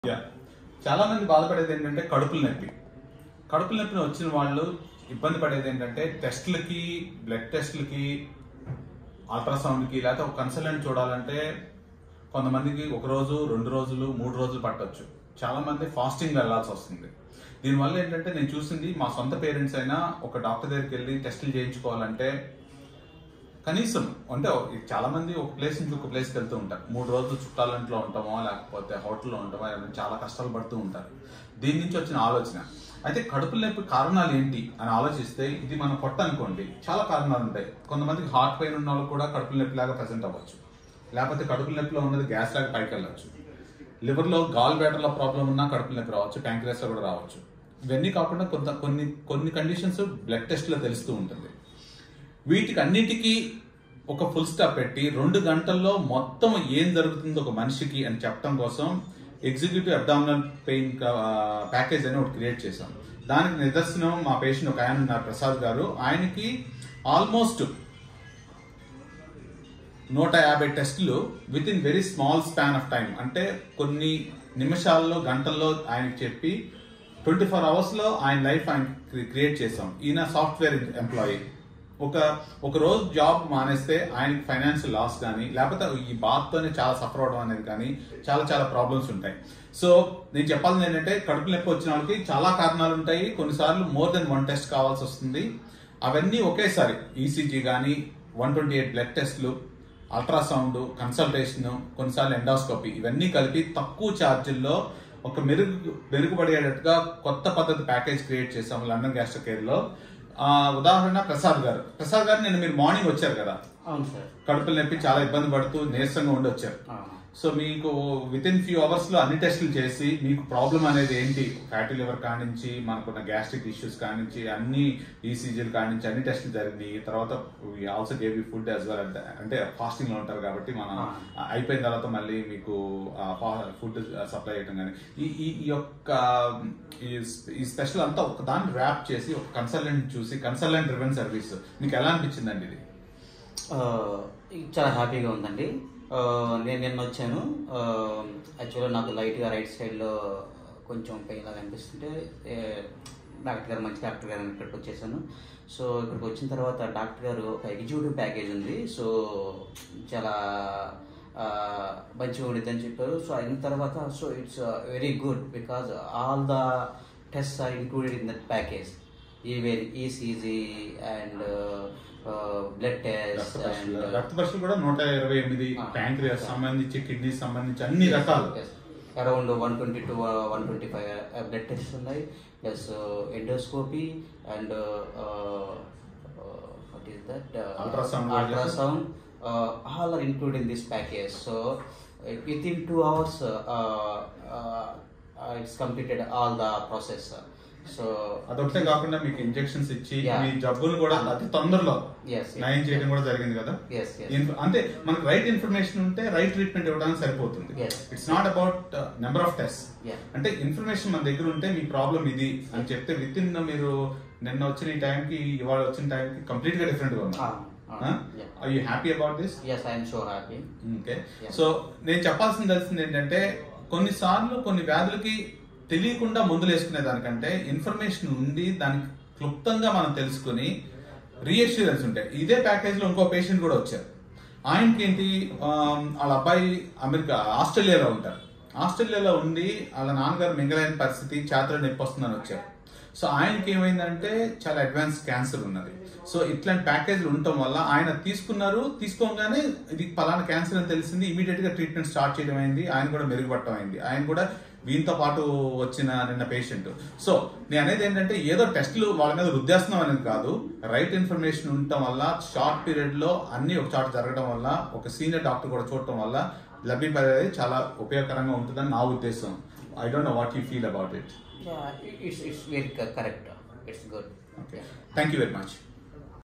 Yeah చాలా మంది బాధపడేది ఏంటంటే కడుపుల నొప్పి కడుపుల నొప్పిని వచ్చిన వాళ్ళు ఇబ్బంది పడేది ఏంటంటే టెస్ట్లకి బ్లడ్ టెస్ట్లకి అల్ట్రాసౌండ్కి లేకపోతే ఒక కన్సల్టెంట్ చూడాలంటే కొంతమందికి ఒక రోజు రెండు రోజులు మూడు రోజులు పట్టొచ్చు చాలా మంది ఫాస్టింగ్ వెళ్ళాల్సి వస్తుంది దీనివల్ల ఏంటంటే నేను చూసింది మా సొంత పేరెంట్స్ అయినా ఒక డాక్టర్ దగ్గరికి వెళ్ళి టెస్టులు చేయించుకోవాలంటే కనీసం అంటే చాలా మంది ఒక ప్లేస్ నుంచి ఒక ప్లేస్కి వెళ్తూ ఉంటారు మూడు రోజులు చుట్టాలంట్లో ఉంటామో లేకపోతే హోటల్లో ఉంటామో ఏమైనా చాలా కష్టాలు పడుతూ ఉంటారు దీని నుంచి వచ్చిన ఆలోచన అయితే కడుపు నొప్పి కారణాలు ఏంటి అని ఆలోచిస్తే ఇది మన పొట్ట అనుకోండి చాలా కారణాలు ఉంటాయి కొంతమందికి హార్ట్ పెయిన్ ఉన్న వాళ్ళు కూడా కడుపు నొప్పి లాగా ప్రజెంట్ అవ్వచ్చు లేకపోతే కడుపు నొప్పిలో ఉన్నది గ్యాస్ లాగా పైకి వెళ్ళచ్చు లివర్లో గాల్ బ్యాటర్లో ప్రాబ్లం ఉన్నా కడుపు నొప్పి రావచ్చు ప్యాంక్రియాస్లో కూడా రావచ్చు ఇవన్నీ కాకుండా కొంత కొన్ని కొన్ని కండిషన్స్ బ్లడ్ టెస్ట్లో తెలుస్తూ ఉంటుంది వీటికి అన్నిటికీ ఒక ఫుల్ స్టాప్ పెట్టి రెండు గంటల్లో మొత్తం ఏం జరుగుతుందో ఒక మనిషికి అని చెప్పడం కోసం ఎగ్జిక్యూటివ్ అబ్డామినల్ పెయిన్ ప్యాకేజ్ అని ఒకటి క్రియేట్ చేశాం దానికి నిదర్శనం మా పేషెంట్ ఒక ఆయన ఉన్నారు ప్రసాద్ గారు ఆయనకి ఆల్మోస్ట్ నూట యాభై టెస్టులు with in very small span of time అంటే కొన్ని నిమిషాల్లో గంటల్లో ఆయనకి చెప్పి ట్వంటీ ఫోర్ అవర్స్లో ఆయన లైఫ్ ఆయన క్రియేట్ చేసాం ఈయన సాఫ్ట్వేర్ ఎంప్లాయీ ఒక ఒక రోజు జాబ్ మానేస్తే ఆయనకి ఫైనాన్షియల్ లాస్ కానీ లేకపోతే ఈ బాధతోనే చాలా సఫర్ అవడం అనేది కానీ చాలా చాలా ప్రాబ్లమ్స్ ఉంటాయి సో నేను చెప్పాల్సింది ఏంటంటే కడుపు నొప్పి వచ్చిన వాళ్ళకి చాలా కారణాలు ఉంటాయి కొన్నిసార్లు మోర్ దెన్ వన్ టెస్ట్ కావాల్సి వస్తుంది అవన్నీ ఒకేసారి ఈసీజీ కానీ వన్ ట్వంటీ ఎయిట్ బ్లడ్ టెస్ట్లు అల్ట్రాసౌండ్ కన్సల్టేషన్ కొన్నిసార్లు ఎండాస్కోపీ ఇవన్నీ కలిపి తక్కువ ఛార్జీల్లో ఒక మెరుగు మెరుగుపడేటట్టుగా కొత్త పద్ధతి ప్యాకేజ్ క్రియేట్ చేసాము లండన్ గ్యాస్ట్రో కేర్ లో ఆ, ఉదాహరణ ప్రసాద్ గారు ప్రసాద్ గారు నేను మీరు మార్నింగ్ వచ్చారు కదా అవును సార్ కడుపులు నొప్పి చాలా ఇబ్బంది పడుతూ నీరసంగా ఉండి వచ్చారు ఆ, సో మీకు విత్ ఇన్ ఫ్యూ అవర్స్ లో అన్ని టెస్టులు చేసి మీకు ప్రాబ్లం అనేది ఏంటి ఫ్యాటీ లివర్ కానించి మనకున్న గ్యాస్ట్రిక్ ఇష్యూస్ కానించి అన్ని ఈసీజీలు కానించి అన్ని టెస్టులు జరిగినాయి తర్వాత also gave you food as well అంటే ఫాస్టింగ్ లో ఉంటారు కాబట్టి మనం Ah. అయిపోయిన తర్వాత మళ్ళీ మీకు ఫుడ్ సప్లై చేయడం కానీ ఈ ఈ ఈ యొక్క ఈ స్పె- ఈ స్పెషల్ అంతా ఒక దాన్ని ర్యాప్ చేసి ఒక కన్సల్టెంట్ చూసి కన్సల్టెంట్ డ్రివెన్ సర్వీస్ మీకు ఎలా అనిపించిందండి ఇది ఆ, ఇది చాలా హ్యాపీగా ఉందండి ఆ, నేను నిన్న వచ్చాను యాక్చువల్గా నాకు లైట్గా రైట్ సైడ్లో కొంచెం పెయిన్ లాగా అనిపిస్తుంటే ఏ, డాక్టర్ గారు మంచి డాక్టర్ గారు ఇక్కడికి వచ్చేసాను సో ఇక్కడికి వచ్చిన తర్వాత డాక్టర్ గారు ఒక ఎగ్జిక్యూటివ్ ప్యాకేజ్ ఉంది సో చాలా ఆ, మంచిగా ఉండిద్ది అని చెప్పారు సో అయిన తర్వాత so it's very good because all the test are included in that package even ECG and blood test and రక్త పరీక్షలు కూడా నూట ఇరవై ఎనిమిది Ah. ప్యాంక్రియాస్ సంబంధించి కిడ్నీ సంబంధించి అన్ని రకాలు around one twenty to one twenty five blood test ఉన్నాయి plus endoscopy and what is that Ultrasound కూడా ultrasound all are include in this package so with in two hours it's completed all the process so అదొకటే కాకుండా మీకు injections ఇచ్చి Yeah. మీ జబ్బులు కూడా అతి తొందరలో Yes, yes. నయం చేయడం కూడా జరిగింది కదా Yes, yes. ఇన్ఫ- అంటే మనకు రైట్ ఇన్ఫర్మేషన్ ఉంటే రైట్ ట్రీట్మెంట్ ఇవ్వడానికి సరిపోతుంది Yes. It's not about number of test Yeah. అంటే ఇన్ఫర్మేషన్ మన దగ్గర ఉంటే మీ ప్రాబ్లం ఇది అని చెప్తే విత్ ఇన్ మీరు నిన్న వచ్చిన ఈ టైంకి ఇవాళ వచ్చిన టైంకి కంప్లీట్ గా డిఫరెంట్ గా ఉంది Ah, ah, yeah. I you happy about this yes I'm so happy okay Yeah. So నేను చెప్పాల్సింది తెలిసింది ఏంటంటే కొన్నిసార్లు కొన్ని వ్యాధులకి తెలియకుండా మందులు వేసుకునే దానికంటే ఇన్ఫర్మేషన్ ఉంది దానికి క్లుప్తంగా మనం తెలుసుకుని రీఅష్యూరెన్స్ ఉంటాయి ఇదే ప్యాకేజ్ లో ఇంకో పేషెంట్ కూడా వచ్చారు ఆయనకి ఏంటి ఆమ్, వాళ్ళ అబ్బాయి అమెరికా ఆస్ట్రేలియాలో ఉంటారు ఆస్ట్రేలియాలో ఉండి వాళ్ళ నాన్నగారు మింగలేని పరిస్థితి చేతలో నొప్పి వస్తుందని వచ్చారు సో ఆయనకి ఏమైందంటే చాలా అడ్వాన్స్ క్యాన్సర్ ఉన్నది సో ఇట్లాంటి ప్యాకేజీలు ఉండటం వల్ల ఆయన తీసుకున్నారు తీసుకోగానే ఇది పలానా క్యాన్సర్ అని తెలిసింది ఇమీడియట్ గా ట్రీట్మెంట్ స్టార్ట్ చేయడం అయింది ఆయన కూడా మెరుగుపడటం అయింది ఆయన కూడా వీంతో పాటు వచ్చిన నిన్న పేషెంట్ సో నేను అనేది ఏంటంటే ఏదో టెస్టులు వాళ్ళ మీద రుద్దేస్తున్నాం అనేది కాదు రైట్ ఇన్ఫర్మేషన్ ఉండటం వల్ల షార్ట్ పీరియడ్ లో అన్ని ఒక చోట జరగడం వల్ల ఒక సీనియర్ డాక్టర్ కూడా చూడటం వల్ల లభ్యపడేది చాలా ఉపయోగకరంగా ఉంటుందని నా ఉద్దేశం I don't know what you feel about it it's it's very correct it's good okay thank you very much